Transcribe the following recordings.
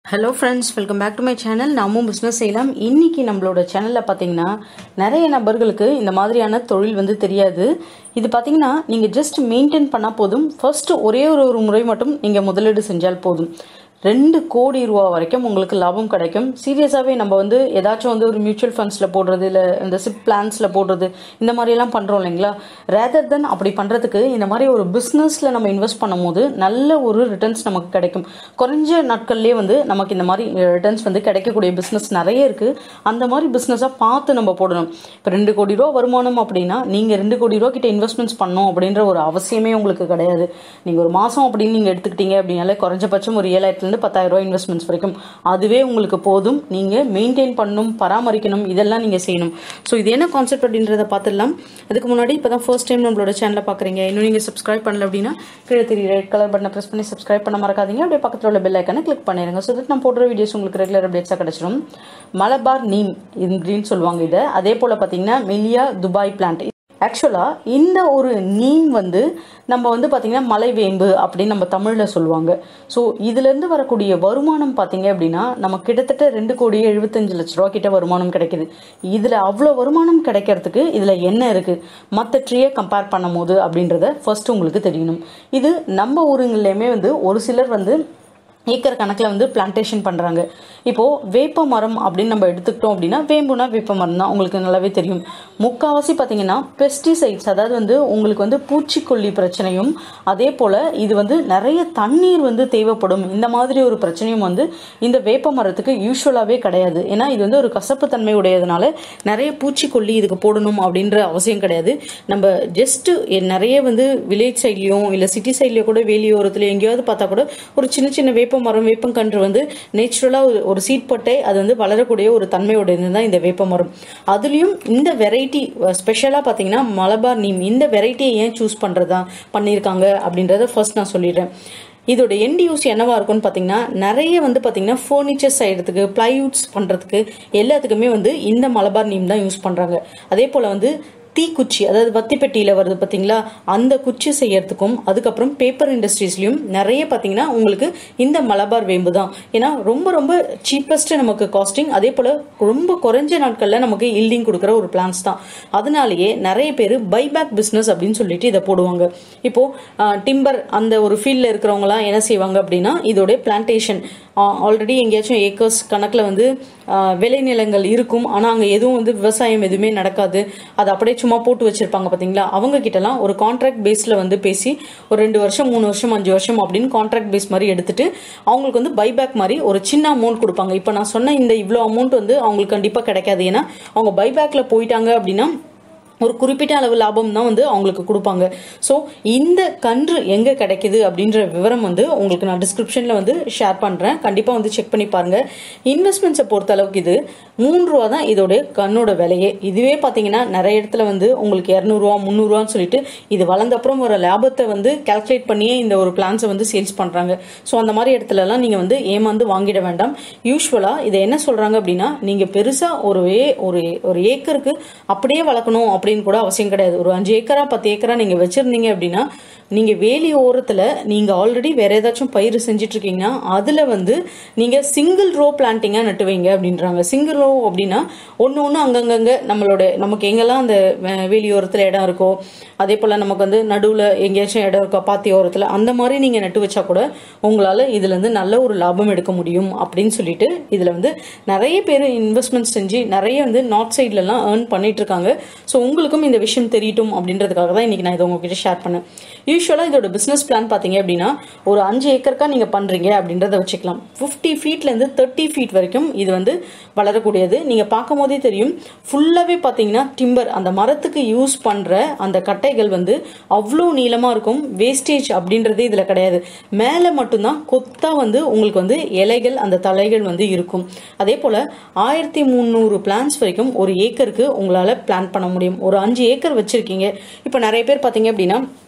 hello friends welcome back to my channel நாமும் business செய்யலாம் இன்னைக்கு நம்மளோட சேனலில் பார்த்தீங்கன்னா நிறைய நபர்களுக்கு இந்த மாதிரியான தொழில் வந்து தெரியாது இது பார்த்தீங்கன்னா நீங்கள் ஜஸ்ட் மெயின்டைன் பண்ணால் போதும் ஃபர்ஸ்ட் ஒரே ஒரு ஒரு முறை மட்டும் நீங்கள் முதலீடு செஞ்சால் போதும் ரெண்டு கோடி ரூபா வரைக்கும் உங்களுக்கு லாபம் கிடைக்கும் சீரியஸாகவே நம்ம வந்து ஏதாச்சும் வந்து ஒரு மியூச்சுவல் ஃபண்ட்ஸில் போடுறது இல்லை இந்த சிப் பிளான்ஸில் போடுறது இந்த மாதிரியெல்லாம் பண்ணுறோம் இல்லைங்களா ரேதர் தென் அப்படி பண்ணுறதுக்கு இந்த மாதிரி ஒரு பிஸ்னஸில் நம்ம இன்வெஸ்ட் பண்ணும்போது நல்ல ஒரு ரிட்டர்ன்ஸ் நமக்கு கிடைக்கும் குறைஞ்ச நாட்கள்லேயே வந்து நமக்கு இந்த மாதிரி ரிட்டர்ன்ஸ் வந்து கிடைக்கக்கூடிய பிஸ்னஸ் நிறைய இருக்குது அந்த மாதிரி பிஸ்னஸாக பார்த்து நம்ம போடணும் இப்போ ரெண்டு கோடி ரூபா வருமானம் அப்படின்னா நீங்கள் ரெண்டு கோடி ரூபா கிட்ட இன்வெஸ்ட்மெண்ட்ஸ் பண்ணணும் அப்படின்ற ஒரு அவசியமே உங்களுக்கு கிடையாது நீங்கள் ஒரு மாதம் அப்படின்னு நீங்கள் எடுத்துக்கிட்டீங்க அப்படின்னாலே குறைஞ்சபட்சம் ஒரு ஏழாயிரத்துலேருந்து பத்தாயிரம் ரூபாய் இன்வெஸ்ட்மெண்ட்ஸ் வரைக்கும் அதுவே உங்களுக்கு போதும் நீங்கள் மெயின்டைன் பண்ணணும் பராமரிக்கணும் இதெல்லாம் நீங்கள் செய்யணும் ஸோ இது என்ன கான்செப்ட் அப்படின்றத பார்த்துடலாம் அதுக்கு முன்னாடி இப்போ தான் ஃபர்ஸ்ட் டைம் நம்மளோட சேனலை பார்க்குறீங்க இன்னும் நீங்கள் சப்ஸ்கிரைப் பண்ணல அப்படின்னா கீழே தெரிய ரெட் கலர் பட்டனை ப்ரெஸ் பண்ணி சப்ஸ்கிரைப் பண்ண மறக்காதீங்க அப்படியே பக்கத்தில் உள்ள பெல் ஐக்கனை கிளிக் பண்ணிடுங்க ஸோ தட் நான் போடுற வீடியோஸ் உங்களுக்கு ரெகுலர் அப்டேட்ஸாக கிடச்சிடும் மலபார் நீம் அப்படின்னு சொல்லுவாங்க இதை அதே போல் பார்த்தீங்கன்னா மெலியா துபாய் பிளான்ட் ஆக்சுவலாக இந்த ஒரு நீம் வந்து நம்ம வந்து பார்த்திங்கன்னா மலைவேம்பு அப்படின்னு நம்ம தமிழில் சொல்லுவாங்க ஸோ இதுலேருந்து வரக்கூடிய வருமானம் பார்த்தீங்க அப்படின்னா நம்ம கிட்டத்தட்ட ரெண்டு கோடி எழுபத்தஞ்சு லட்ச ரூபா கிட்ட வருமானம் கிடைக்குது இதில் அவ்வளோ வருமானம் கிடைக்கிறதுக்கு இதில் என்ன இருக்குது மற்ற ட்ரீயை கம்பேர் பண்ணும் போது அப்படின்றத ஃபர்ஸ்ட் உங்களுக்கு தெரியணும் இது நம்ம ஊருங்கள்லையுமே வந்து ஒரு சிலர் வந்து ஏக்கர் கணக்கில் வந்து பிளான்டேஷன் பண்ணுறாங்க இப்போது வேப்ப மரம் அப்படின்னு நம்ம எடுத்துக்கிட்டோம் அப்படின்னா வேம்புனா வேப்ப மரம் தான் உங்களுக்கு நல்லாவே தெரியும் முக்கால்வாசி பார்த்தீங்கன்னா பெஸ்டிசைட்ஸ் அதாவது வந்து உங்களுக்கு வந்து பூச்சிக்கொல்லி பிரச்சனையும் அதே போல் இது வந்து நிறைய தண்ணீர் வந்து தேவைப்படும் இந்த மாதிரி ஒரு பிரச்சனையும் வந்து இந்த வேப்ப மரத்துக்கு யூஸ்வலாகவே கிடையாது ஏன்னா இது வந்து ஒரு கசப்பு தன்மை உடையதுனால நிறைய பூச்சிக்கொல்லி இதுக்கு போடணும் அப்படின்ற அவசியம் கிடையாது நம்ம ஜஸ்ட்டு நிறைய வந்து வில்லேஜ் சைட்லேயும் இல்லை சிட்டி சைட்லேயோ கூட வேலியோரத்துலையோ எங்கேயாவது பார்த்தா கூட ஒரு சின்ன சின்ன வேப்ப மரம் வேப்பங்கன்று வந்து நேச்சுரலாக ஒரு சீட் பட்டை அது வந்து வளரக்கூடிய ஒரு தன்மையுடையது தான் இந்த வேப்ப மரம் அதுலேயும் இந்த வெரைட்டி ஸ்பெஷலாக பார்த்தீங்கன்னா மலபார் நீம் இந்த வெரைட்டியை ஏன் சூஸ் பண்ணுறதா பண்ணியிருக்காங்க அப்படின்றத ஃபர்ஸ்ட் நான் சொல்லிடுறேன் இதோட எண்ட் யூஸ் என்னவா இருக்கும்னு பார்த்தீங்கன்னா நிறைய வந்து பார்த்தீங்கன்னா ஃபர்னிச்சர்ஸ் செய்கிறதுக்கு ப்ளைவுட்ஸ் பண்ணுறதுக்கு எல்லாத்துக்குமே வந்து இந்த மலபார் நீம் தான் யூஸ் பண்ணுறாங்க அதே போல் வந்து தீக்குச்சி அதாவது வத்தி பெட்டியில் வருது பார்த்தீங்களா அந்த குச்சி செய்யறதுக்கும் அதுக்கப்புறம் பேப்பர் இண்டஸ்ட்ரீஸ்லையும் நிறைய பார்த்தீங்கன்னா உங்களுக்கு இந்த மலபார் வேம்பு தான் ஏன்னா ரொம்ப ரொம்ப சீப்பஸ்ட் நமக்கு காஸ்டிங் அதே போல் ரொம்ப குறைஞ்ச நாட்களில் நமக்கு இல்டிங் கொடுக்குற ஒரு பிளான்ஸ் தான் அதனாலேயே நிறைய பேர் பைபேக் பிஸ்னஸ் அப்படின்னு சொல்லிட்டு இதை போடுவாங்க இப்போது டிம்பர் அந்த ஒரு ஃபீல்டில் இருக்கிறவங்களாம் என்ன செய்வாங்க அப்படின்னா இதோடைய பிளான்டேஷன் ஆல்ரெடி எங்கேயாச்சும் ஏக்கர்ஸ் கணக்கில் வந்து விளைநிலங்கள் இருக்கும் ஆனால் அங்கே எதுவும் வந்து விவசாயம் எதுவுமே நடக்காது அது அப்படியே சும்மா போட்டு வச்சிருப்பாங்க பார்த்தீங்களா அவங்க கிட்டலாம் ஒரு கான்ட்ராக்ட் பேஸில் வந்து பேசி ஒரு ரெண்டு வருஷம் மூணு வருஷம் அஞ்சு வருஷம் அப்படின்னு கான்ட்ராக்ட் பேஸ் மாதிரி எடுத்துட்டு அவங்களுக்கு வந்து பைபேக் மாதிரி ஒரு சின்ன அமௌண்ட் கொடுப்பாங்க இப்போ நான் சொன்ன இந்த இவ்வளோ அமௌண்ட் வந்து அவங்களுக்கு கண்டிப்பாக கிடைக்காது ஏன்னா அவங்க பைபேக்கில் போயிட்டாங்க அப்படின்னா ஒரு குறிப்பிட்ட அளவு லாபம் தான் வந்து அவங்களுக்கு கொடுப்பாங்க ஸோ இந்த கன்று எங்கே கிடைக்குது அப்படின்ற விவரம் வந்து உங்களுக்கு நான் டிஸ்கிரிப்ஷனில் வந்து ஷேர் பண்ணுறேன் கண்டிப்பாக வந்து செக் பண்ணி பாருங்கள் இன்வெஸ்ட்மெண்ட்ஸை பொறுத்த அளவுக்கு இது மூணு ரூபா தான் இதோடைய கண்ணோட விலையே இதுவே பார்த்தீங்கன்னா நிறைய இடத்துல வந்து உங்களுக்கு இரநூறுவா முந்நூறுவான்னு சொல்லிட்டு இது வளர்ந்த அப்புறம் வர லாபத்தை வந்து கால்குலேட் பண்ணியே இந்த ஒரு பிளான்ஸை வந்து சேல்ஸ் பண்ணுறாங்க ஸோ அந்த மாதிரி இடத்துலலாம் நீங்கள் வந்து ஏமாந்து வாங்கிட வேண்டாம் யூஸ்வலாக இதை என்ன சொல்கிறாங்க அப்படின்னா நீங்கள் பெருசாக ஒரு ஏ ஒரு ஒரு ஏக்கருக்கு அப்படியே வளர்க்கணும் அப்படி அப்படின்னு கூட அவசியம் கிடையாது ஒரு அஞ்சு ஏக்கரா பத்து ஏக்கரா நீங்க வச்சிருந்தீங்க அப்படின்னா நீங்க வேலி ஓரத்துல நீங்க ஆல்ரெடி வேற ஏதாச்சும் பயிர் செஞ்சுட்டு இருக்கீங்கன்னா அதுல வந்து நீங்க சிங்கிள் ரோ பிளான்டிங்கா நட்டு வைங்க அப்படின்றாங்க சிங்கிள் ரோ அப்படின்னா ஒன்று ஒன்று அங்கங்கங்க நம்மளோட நமக்கு எங்கெல்லாம் அந்த வேலி ஓரத்துல இடம் இருக்கோ அதே போல நமக்கு வந்து நடுவில் எங்கேயாச்சும் இடம் இருக்கோ பாத்தி ஓரத்தில் அந்த மாதிரி நீங்கள் நட்டு வச்சா கூட உங்களால் இதுலேருந்து நல்ல ஒரு லாபம் எடுக்க முடியும் அப்படின்னு சொல்லிட்டு இதில் வந்து நிறைய பேர் இன்வெஸ்ட்மெண்ட் செஞ்சு நிறைய வந்து நார்த் சைட்லலாம் ஏர்ன் பண்ணிட்டு இருக்காங்க ஸோ உங்களுக்கும் இந்த விஷயம் தெரியட்டும் அப்படின்றதுக்காக தான் இன்றைக்கி நான் இதை உங்ககிட்ட ஷேர் பண்ணேன் யூஸ்வலாக இதோட பிஸ்னஸ் பிளான் பார்த்தீங்க அப்படின்னா ஒரு அஞ்சு ஏக்கருக்கா நீங்கள் பண்ணுறீங்க அப்படின்றத வச்சுக்கலாம் ஃபிஃப்டி ஃபீட்லேருந்து தேர்ட்டி ஃபீட் வரைக்கும் இது வந்து வளரக்கூடியது நீங்கள் பார்க்கும் போதே தெரியும் ஃபுல்லாகவே பார்த்தீங்கன்னா டிம்பர் அந்த மரத்துக்கு யூஸ் பண்ணுற அந்த கட்டைகள் வந்து அவ்வளோ நீளமாக இருக்கும் வேஸ்டேஜ் அப்படின்றதே இதில் கிடையாது மேலே மட்டும்தான் கொத்தா வந்து உங்களுக்கு வந்து இலைகள் அந்த தலைகள் வந்து இருக்கும் அதே போல் ஆயிரத்தி முந்நூறு பிளான்ஸ் வரைக்கும் ஒரு ஏக்கருக்கு உங்களால் பிளான் பண்ண முடியும் ஒரு அஞ்சு ஏக்கர் வச்சுருக்கீங்க இப்போ நிறைய பேர் பார்த்தீங்க அப்படின்னா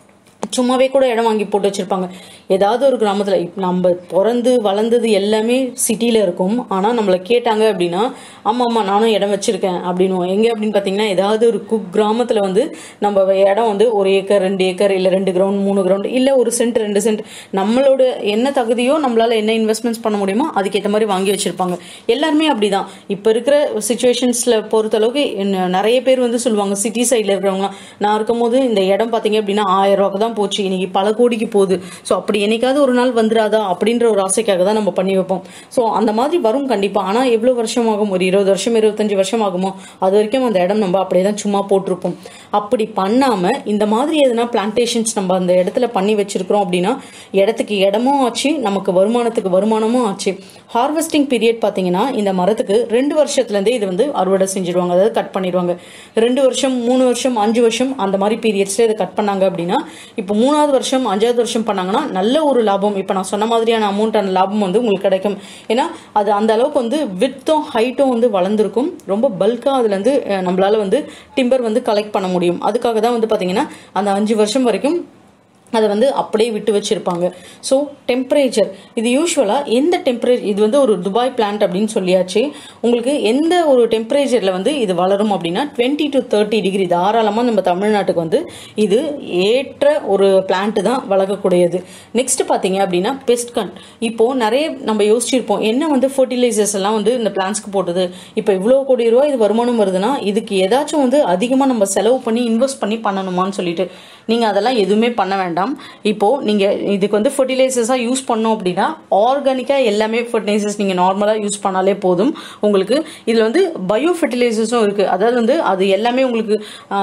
சும்மாவே கூட இடம் வாங்கி போட்டு வச்சிருப்பாங்க ஏதாவது ஒரு கிராமத்துல இப்ப நம்ம பிறந்து வளர்ந்தது எல்லாமே சிட்டில இருக்கும் ஆனா நம்மள கேட்டாங்க அப்படின்னா ஆமா ஆமா நானும் இடம் வச்சிருக்கேன் அப்படின்னுவோம் எங்க அப்படின்னு பாத்தீங்கன்னா ஏதாவது ஒரு குக் கிராமத்துல வந்து நம்ம இடம் வந்து ஒரு ஏக்கர் ரெண்டு ஏக்கர் இல்ல ரெண்டு கிரவுண்ட் மூணு கிரவுண்ட் இல்ல ஒரு சென்ட் ரெண்டு சென்ட் நம்மளோட என்ன தகுதியோ நம்மளால என்ன இன்வெஸ்ட்மெண்ட்ஸ் பண்ண முடியுமோ அதுக்கேற்ற மாதிரி வாங்கி வச்சிருப்பாங்க எல்லாருமே அப்படிதான் இப்ப இருக்கிற சுச்சுவேஷன்ஸ்ல பொறுத்த அளவுக்கு என்ன- நிறைய பேர் வந்து சொல்லுவாங்க சிட்டி சைட்ல இருக்கிறவங்க நான் இருக்கும்போது இந்த இடம் பாத்தீங்க அப்படின்னா ஆயிரம் ரூபாய்க்கு தான் போச்சு இன்னைக்கு பல கோடிக்கு போகுது ஸோ அப்படி என்னைக்காவது ஒரு நாள் வந்துடாதா அப்படின்ற ஒரு ஆசைக்காக தான் நம்ம பண்ணி வைப்போம் ஸோ அந்த மாதிரி வரும் கண்டிப்பா ஆனா எவ்வளவு வருஷம் ஆகும் ஒரு இருபது வருஷம் இருபத்தஞ்சு வருஷம் ஆகுமோ அது வரைக்கும் அந்த இடம் நம்ம அப்படியே தான் சும்மா போட்டிருப்போம் அப்படி பண்ணாம இந்த மாதிரி எதனா பிளான்டேஷன்ஸ் நம்ம அந்த இடத்துல பண்ணி வச்சிருக்கிறோம் அப்படின்னா இடத்துக்கு இடமும் ஆச்சு நமக்கு வருமானத்துக்கு வருமானமும் ஆச்சு ஹார்வெஸ்டிங் பீரியட் பாத்தீங்கன்னா இந்த மரத்துக்கு ரெண்டு வருஷத்துல இருந்தே இது வந்து அறுவடை செஞ்சிடுவாங்க அதாவது கட் பண்ணிடுவாங்க ரெண்டு வருஷம் மூணு வருஷம் அஞ்சு வருஷம் அந்த மாதிரி பீரியட்ஸ்ல இதை கட் பண்ணாங்க அப்படின்னா இப்போ மூணாவது வருஷம் அஞ்சாவது வருஷம் பண்ணாங்கன்னா நல்ல ஒரு லாபம் இப்போ நான் சொன்ன மாதிரியான அமௌண்ட்டான லாபம் வந்து உங்களுக்கு கிடைக்கும் ஏன்னா அது அந்த அளவுக்கு வந்து வித்தும் ஹைட்டும் வந்து வளர்ந்துருக்கும் ரொம்ப பல்கா அதுல இருந்து அஹ், நம்மளால வந்து டிம்பர் வந்து கலெக்ட் பண்ண முடியும் அதுக்காக தான் வந்து பாத்தீங்கன்னா அந்த அஞ்சு வருஷம் வரைக்கும் அதை வந்து அப்படியே விட்டு வச்சிருப்பாங்க ஸோ டெம்பரேச்சர் இது யூஸ்வலாக எந்த டெம்பரேச்சர் இது வந்து ஒரு துபாய் பிளான்ட் அப்படின்னு சொல்லியாச்சு உங்களுக்கு எந்த ஒரு டெம்பரேச்சரில் வந்து இது வளரும் அப்படின்னா டுவெண்ட்டி டு தேர்ட்டி டிகிரி தாராளமாக நம்ம தமிழ்நாட்டுக்கு வந்து இது ஏற்ற ஒரு பிளான்ட் தான் வளர்க்கக்கூடியது நெக்ஸ்ட் பார்த்தீங்க அப்படின்னா பெஸ்ட் கன் இப்போ நிறைய நம்ம யோசிச்சிருப்போம் என்ன வந்து ஃபர்டிலைசர்ஸ் எல்லாம் வந்து இந்த பிளான்ஸ்க்கு போட்டது இப்போ இவ்வளோ கோடி ரூபா இது வருமானம் வருதுன்னா இதுக்கு ஏதாச்சும் வந்து அதிகமாக நம்ம செலவு பண்ணி இன்வெஸ்ட் பண்ணி பண்ணணுமான்னு சொல்லிட்டு நீங்கள் அதெல்லாம் எதுவுமே பண்ண வேண்டாம் இப்போ நீங்கள் இதுக்கு வந்து ஃபர்டிலைசர்ஸாக யூஸ் பண்ணோம் அப்படின்னா ஆர்கானிக்காக எல்லாமே ஃபர்டிலைசர்ஸ் நீங்கள் நார்மலாக யூஸ் பண்ணாலே போதும் உங்களுக்கு இதில் வந்து பயோ ஃபர்டிலைசர்ஸும் இருக்குது அதாவது வந்து அது எல்லாமே உங்களுக்கு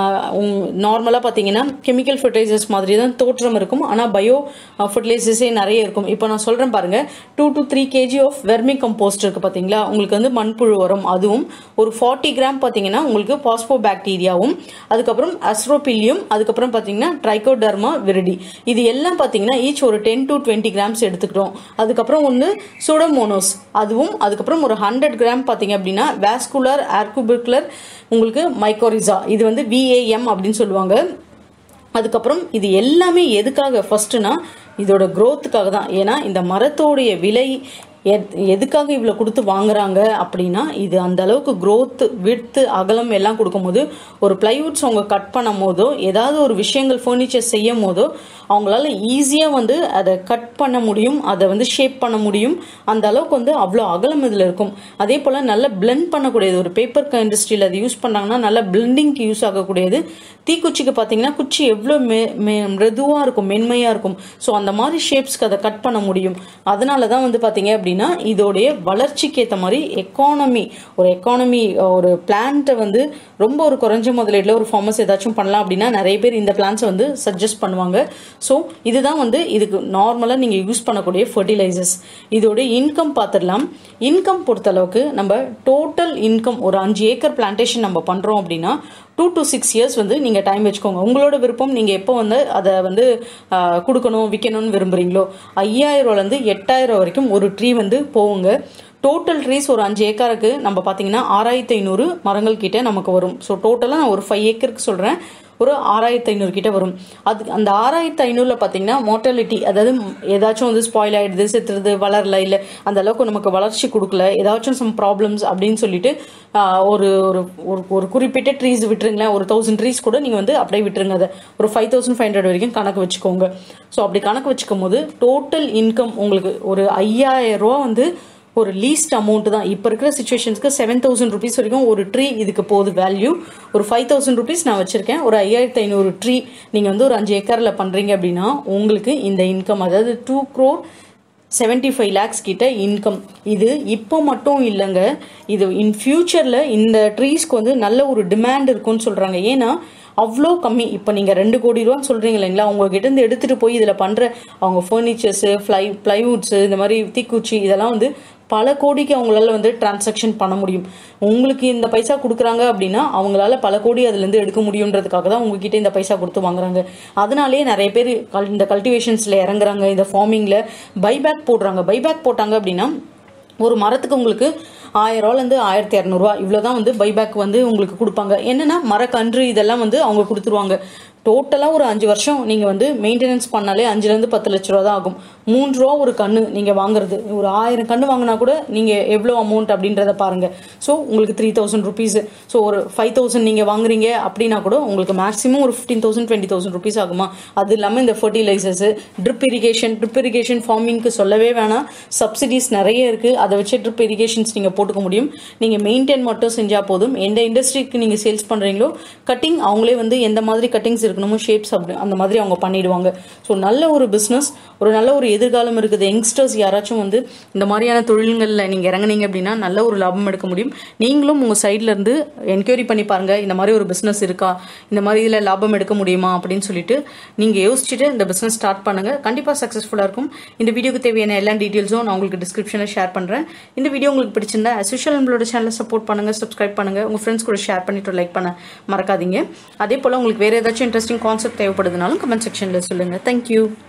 நார்மலாக பார்த்தீங்கன்னா கெமிக்கல் ஃபர்டிலைசர்ஸ் மாதிரி தான் தோற்றம் இருக்கும் ஆனால் பயோ ஃபர்டிலைசர்ஸே நிறைய இருக்கும் இப்போ நான் சொல்கிறேன் பாருங்க two to three KG of vermicompost இருக்குது பார்த்தீங்களா உங்களுக்கு வந்து மண்புழு வரும் அதுவும் ஒரு ஃபார்ட்டி கிராம் பார்த்தீங்கன்னா உங்களுக்கு பாஸ்போ பாக்டீரியாவும் அதுக்கப்புறம் அஸ்ரோபிலியும் அதுக்கப்புறம் பார்த்தீங்கன்னா ட்ரைகோடர்மா விரிடி இது எல்லாம் பார்த்தீங்கன்னா ஈச் ஒரு டென் டு டுவெண்ட்டி கிராம்ஸ் எடுத்துக்கிறோம் அதுக்கப்புறம் ஒன்று சூடோமோனோஸ் அதுவும் அதுக்கப்புறம் ஒரு ஹண்ட்ரட் கிராம் பார்த்தீங்க அப்படின்னா வேஸ்குலர் ஆர்குபிகுலர் உங்களுக்கு மைக்கோரிசா இது வந்து விஏஎம் அப்படின்னு சொல்லுவாங்க அதுக்கப்புறம் இது எல்லாமே எதுக்காக ஃபர்ஸ்ட்னா இதோட growthக்காக தான் ஏன்னா இந்த மரத்தோடைய விலை எத்- எதுக்காக இவ்வளோ கொடுத்து வாங்குறாங்க அப்படின்னா இது அந்த அளவுக்கு growth விட்த்து அகலம் எல்லாம் கொடுக்கும்போது ஒரு பிளைவுட்ஸ் அவங்க கட் பண்ணும் போதோ ஏதாவது ஒரு விஷயங்கள் ஃபர்னிச்சர் செய்யும் போதோ அவங்களால ஈஸியாக வந்து அதை கட் பண்ண முடியும் அதை வந்து ஷேப் பண்ண முடியும் அந்த அளவுக்கு வந்து அவ்வளோ அகலம் இதில் இருக்கும் அதே போல் நல்ல blend பண்ணக்கூடியது ஒரு பேப்பர் இண்டஸ்ட்ரியில் அது யூஸ் பண்ணாங்கன்னா நல்ல பிளெண்டிங்க்கு யூஸ் ஆகக்கூடியது தீக்குச்சிக்கு பார்த்தீங்கன்னா குச்சி எவ்வளோ மெ மெ மிருதுவாக இருக்கும் மென்மையாக இருக்கும் ஸோ அந்த மாதிரி ஷேப்ஸ்க்கு அதை கட் பண்ண முடியும் அதனால தான் வந்து பார்த்தீங்க அப்படின்னா இதோடைய வளர்ச்சிக்கு ஏற்ற மாதிரி எக்கானமி ஒரு எக்கானமி ஒரு பிளான்ட்டை வந்து ரொம்ப ஒரு குறைஞ்ச முதலீட்டில் ஒரு ஃபார்மஸ் ஏதாச்சும் பண்ணலாம் அப்படின்னா நிறைய பேர் இந்த பிளான்ஸை வந்து சஜஸ்ட் பண்ணுவாங்க ஸோ இதுதான் வந்து இதுக்கு நார்மலாக நீங்கள் யூஸ் பண்ணக்கூடிய ஃபர்டிலைசர்ஸ் இதோட இன்கம் பார்த்துடலாம் இன்கம் பொறுத்தளவுக்கு நம்ம டோட்டல் இன்கம் ஒரு அஞ்சு ஏக்கர் பிளான்டேஷன் நம்ம பண்ணுறோம் அப்படின்னா டூ டு சிக்ஸ் இயர்ஸ் வந்து நீங்கள் டைம் வச்சுக்கோங்க உங்களோட விருப்பம் நீங்கள் எப்போ வந்து அதை வந்து ஆஹ், கொடுக்கணும் விற்கணும்னு விரும்புகிறீங்களோ ஐயாயிரம் ரூபாலேருந்து எட்டாயிரம் வரைக்கும் ஒரு ட்ரீ வந்து போகுங்க டோட்டல் ட்ரீஸ் ஒரு அஞ்சு ஏக்கருக்கு நம்ம பார்த்தீங்கன்னா ஆறாயிரத்தி ஐநூறு மரங்கள் கிட்ட நமக்கு வரும் ஸோ டோட்டலாக நான் ஒரு ஃபைவ் ஏக்கருக்கு சொல்கிறேன் ஒரு ஆறாயிரத்தி ஐநூறு கிட்ட வரும் அது அந்த ஆறாயிரத்தி ஐநூறுல பார்த்தீங்கன்னா மோட்டாலிட்டி அதாவது ஏதாச்சும் வந்து ஸ்பாயில் ஆயிடுது செத்துறது வளரல இல்லை அந்த அளவுக்கு நமக்கு வளர்ச்சி கொடுக்கல ஏதாச்சும் சம் ப்ராப்ளம்ஸ் அப்படின்னு சொல்லிட்டு ஆஹ், ஒரு ஒரு ஒரு ஒரு குறிப்பிட்ட ட்ரீஸ் விட்டுருங்களேன் ஒரு தௌசண்ட் ட்ரீஸ் கூட நீங்கள் வந்து அப்படியே விட்டுருங்க அதை ஒரு ஃபைவ் தௌசண்ட் ஃபைவ் ஹண்ட்ரட் வரைக்கும் கணக்கு வச்சுக்கோங்க ஸோ அப்படி கணக்கு வச்சுக்கும் போது டோட்டல் இன்கம் உங்களுக்கு ஒரு ஐயாயிரம் ரூபா வந்து ஒரு லீஸ்ட் அமௌண்ட் தான் இப்போ இருக்கிற சுச்சுவேஷன்ஸ்க்கு செவன் தௌசண்ட் ருபீஸ் வரைக்கும் ஒரு ட்ரீ இதுக்கு போகுது வேல்யூ ஒரு ஃபைவ் தௌசண்ட் ருபீஸ் நான் வச்சிருக்கேன் ஒரு ஐயாயிரத்தி ஐநூறு ட்ரீ நீங்கள் வந்து ஒரு அஞ்சு ஏக்கரில் பண்ணுறீங்க அப்படின்னா உங்களுக்கு இந்த இன்கம் அதாவது two crore seventy five lakhs கிட்ட இன்கம் இது இப்போ மட்டும் இல்லைங்க இது இன் ஃபியூச்சரில் இந்த ட்ரீஸ்க்கு வந்து நல்ல ஒரு டிமாண்ட் இருக்கும்னு சொல்கிறாங்க ஏன்னா அவ்வளோ கம்மி இப்போ நீங்கள் ரெண்டு கோடி ரூபான்னு சொல்கிறீங்க இல்லைங்களா உங்ககிட்ட இருந்து எடுத்துகிட்டு போய் இதில் பண்ணுற அவங்க ஃபர்னிச்சர்ஸு ஃப்ளை ப்ளைவுட்ஸு இந்த மாதிரி தீக்குச்சி இதெல்லாம் வந்து பல கோடிக்கு அவங்களால வந்து டிரான்சாக்ஷன் பண்ண முடியும் உங்களுக்கு இந்த பைசா கொடுக்குறாங்க அப்படின்னா அவங்களால பல கோடி அதுலேருந்து எடுக்க முடியுன்றதுக்காக தான் உங்ககிட்ட இந்த பைசா கொடுத்து வாங்குறாங்க அதனாலேயே நிறைய பேர் கல் இந்த கல்டிவேஷன்ஸில் இறங்குறாங்க இந்த ஃபார்மிங்கில் பைபேக் போடுறாங்க பைபேக் போட்டாங்க அப்படின்னா ஒரு மரத்துக்கு உங்களுக்கு ஆயிரம் ரூபாலேருந்து ஆயிரத்தி இரநூறுவா இவ்வளோ தான் வந்து பைபேக் வந்து உங்களுக்கு கொடுப்பாங்க என்னன்னா மரக்கன்று இதெல்லாம் வந்து அவங்க கொடுத்துருவாங்க டோட்டலாக ஒரு அஞ்சு வருஷம் நீங்கள் வந்து மெயின்டெனன்ஸ் பண்ணாலே அஞ்சுலேருந்து பத்து லட்ச ரூபா தான் ஆகும் மூணு ரூபா ஒரு கன்று நீங்கள் வாங்குறது ஒரு ஆயிரம் கன்று வாங்கினா கூட நீங்கள் எவ்வளோ அமௌண்ட் அப்படின்றத பாருங்கள் ஸோ உங்களுக்கு த்ரீ தௌசண்ட் ருபீஸ் ஸோ ஒரு ஃபைவ் தௌசண்ட் நீங்கள் வாங்குறீங்க அப்படின்னா கூட உங்களுக்கு மேக்ஸிமம் ஒரு fifteen thousand twenty thousand rupees ஆகுமா அது இல்லாமல் இந்த fertilisers drip irrigation drip irrigation ஃபார்மிங்க்கு சொல்லவே வேணாம் சப்சிடிஸ் நிறைய இருக்குது அதை வச்சு ட்ரிப் இரிகேஷன்ஸ் நீங்கள் போட்டுக்க முடியும் நீங்கள் மெயின்டைன் மட்டும் செஞ்சால் போதும் எந்த இண்டஸ்ட்ரிக்கு நீங்கள் சேல்ஸ் பண்ணுறீங்களோ கட்டிங் அவங்களே வந்து எந்த மாதிரி கட்டிங்ஸ் இருக்கணுமோ ஷேப்ஸ் அப்படி அந்த மாதிரி அவங்க பண்ணிடுவாங்க ஸோ நல்ல ஒரு பிஸ்னஸ் ஒரு நல்ல ஒரு எதிர்காலம் இருக்குது யங்ஸ்டர்ஸ் யாராச்சும் வந்து இந்த மாதிரியான தொழில்களில் நீங்கள் இறங்குனீங்க அப்படின்னா நல்ல ஒரு லாபம் எடுக்க முடியும் நீங்களும் உங்கள் சைட்ல இருந்து என்கொயரி பண்ணி பாருங்க இந்த மாதிரி ஒரு பிஸ்னஸ் இருக்கா இந்த மாதிரி இதில் லாபம் எடுக்க முடியுமா அப்படின்னு சொல்லிட்டு நீங்கள் யோசிச்சுட்டு இந்த பிஸ்னஸ் ஸ்டார்ட் பண்ணுங்க கண்டிப்பாக சக்ஸஸ்ஃபுல்லாக இருக்கும் இந்த வீடியோக்கு தேவையான எல்லா டீட்டெயில்ஸும் நான் உங்களுக்கு டிஸ்கிரிப்ஷனில் ஷேர் பண்ணுறேன் இந்த வீடியோ உங்களுக்கு பிடிச்சிருந்தா அஸ்யூஷுவல் நம்மளோட சேனலை சப்போர்ட் பண்ணுங்க சப்ஸ்கிரைப் பண்ணுங்க உங்கள் ஃப்ரெண்ட்ஸ் கூட ஷேர் பண்ணிட்டு லைக் பண்ண மறக்காதீங்க அதே போல் உங்களுக்கு வேறு ஏதாச்சும் இன்ட்ரெஸ்டிங் கான்செப்ட் தேவைப்படுதுனாலும் கமெண்ட் செக்ஷனில் சொல்லுங்கள் தேங்க்யூ